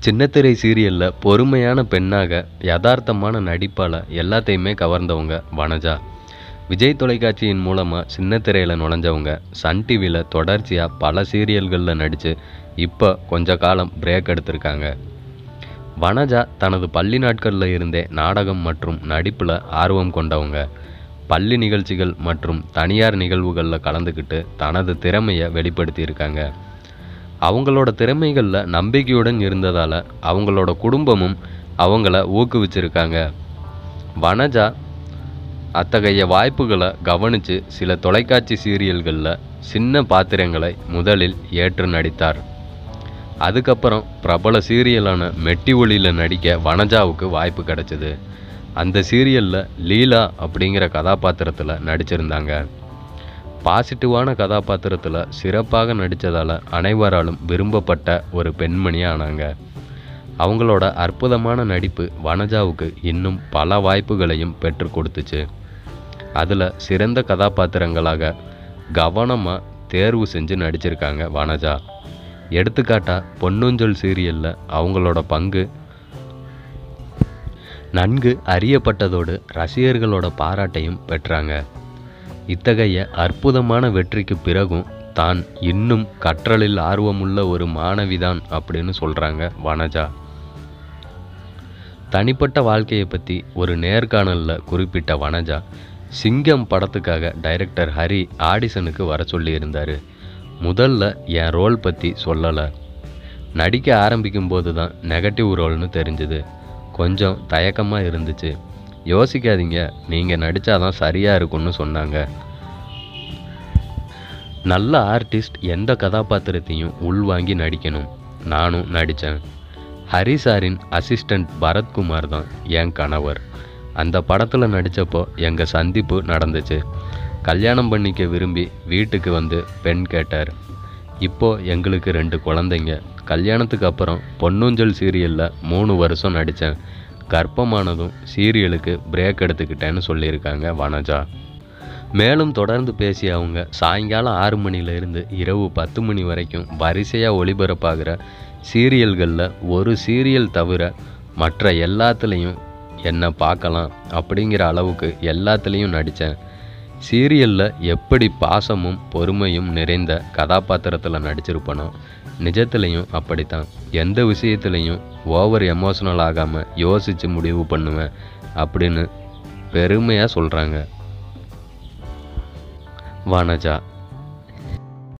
சின்னத்திரை சீரியலில் பொறுமையான பெண்ணாக யதார்த்தமான நடிப்பால் எல்லாத்தையுமே கவர்ந்தவங்க வனஜா விஜய் தொலைக்காட்சியின் மூலமாக சின்னத்திரையில் நுழைஞ்சவங்க சன் டிவியில் தொடர்ச்சியாக பல சீரியல்களில் நடித்து இப்போ கொஞ்ச காலம் பிரேக் எடுத்திருக்காங்க வனஜா தனது பள்ளி நாட்களில் இருந்தே நாடகம் மற்றும் நடிப்பில் ஆர்வம் கொண்டவங்க பள்ளி நிகழ்ச்சிகள் மற்றும் தனியார் நிகழ்வுகளில் கலந்துக்கிட்டு தனது திறமையை வெளிப்படுத்தியிருக்காங்க அவங்களோட திறமைகளில் நம்பிக்கையுடன் இருந்ததால் அவங்களோட குடும்பமும் அவங்கள ஊக்குவிச்சிருக்காங்க வனஜா அத்தகைய வாய்ப்புகளை கவனித்து சில தொலைக்காட்சி சீரியல்களில் சின்ன பாத்திரங்களை முதலில் ஏற்று நடித்தார் அதுக்கப்புறம் பிரபல சீரியலான மெட்டி ஒளியில் நடிக்க வனஜாவுக்கு வாய்ப்பு கிடைச்சிது அந்த சீரியலில் லீலா அப்படிங்கிற கதாபாத்திரத்தில் நடிச்சிருந்தாங்க பாசிட்டிவான கதாபாத்திரத்தில் சிறப்பாக நடித்ததால் அனைவராலும் விரும்பப்பட்ட ஒரு பெண்மணி ஆனாங்க அவங்களோட அற்புதமான நடிப்பு வனஜாவுக்கு இன்னும் பல வாய்ப்புகளையும் பெற்றுக் கொடுத்துச்சு அதில் சிறந்த கதாபாத்திரங்களாக கவனமாக தேர்வு செஞ்சு நடிச்சிருக்காங்க வனஜா எடுத்துக்காட்டா பொன்னுஞ்சொல் சீரியலில் அவங்களோட பங்கு நன்கு அறியப்பட்டதோடு ரசிகர்களோட பாராட்டையும் பெற்றாங்க இத்தகைய அற்புதமான வெற்றிக்கு பிறகும் தான் இன்னும் கற்றலில் ஆர்வமுள்ள ஒரு மாணவிதான் அப்படின்னு சொல்கிறாங்க வனஜா தனிப்பட்ட வாழ்க்கையை பற்றி ஒரு நேர்காணலில் குறிப்பிட்ட வனஜா சிங்கம் படத்துக்காக டைரக்டர் ஹரி ஆடிஷனுக்கு வர சொல்லியிருந்தார் முதல்ல என் ரோல் பற்றி சொல்லலை நடிக்க ஆரம்பிக்கும் போது தான் நெகட்டிவ் ரோல்னு தெரிஞ்சுது கொஞ்சம் தயக்கமாக இருந்துச்சு யோசிக்காதீங்க நீங்கள் நடித்தாதான் சரியாக இருக்கும்னு சொன்னாங்க நல்ல ஆர்டிஸ்ட் எந்த கதாபாத்திரத்தையும் உள்வாங்கி நடிக்கணும் நானும் நடித்தேன் ஹரி சாரின் அசிஸ்டண்ட் பரத்குமார் தான் என் கணவர் அந்த படத்தில் நடித்தப்போ எங்கள் சந்திப்பு நடந்துச்சு கல்யாணம் பண்ணிக்க விரும்பி வீட்டுக்கு வந்து பெண் கேட்டார் இப்போ எங்களுக்கு ரெண்டு குழந்தைங்க கல்யாணத்துக்கு அப்புறம் பொன்னூஞ்சல் சீரியலில் மூணு வருஷம் நடித்தேன் கர்ப்பமானதும் சீரியலுக்கு பிரேக் எடுத்துக்கிட்டேன்னு சொல்லியிருக்காங்க வனஜா மேலும் தொடர்ந்து பேசிய அவங்க சாயங்காலம் ஆறு மணிலேருந்து இரவு பத்து மணி வரைக்கும் வரிசையாக ஒளிபரப்பாகிற சீரியல்களில் ஒரு சீரியல் தவிர மற்ற எல்லாத்துலேயும் என்னை பார்க்கலாம் அப்படிங்கிற அளவுக்கு எல்லாத்துலேயும் நடித்தேன் சீரியலில் எப்படி பாசமும் பொறுமையும் நிறைந்த கதாபாத்திரத்தில் நடிச்சிருப்பனோ நிஜத்துலேயும் அப்படித்தான் எந்த விஷயத்துலையும் ஓவர் எமோஷனல் ஆகாமல் யோசித்து முடிவு பண்ணுவேன் அப்படின்னு பெருமையாக சொல்கிறாங்க வனஜா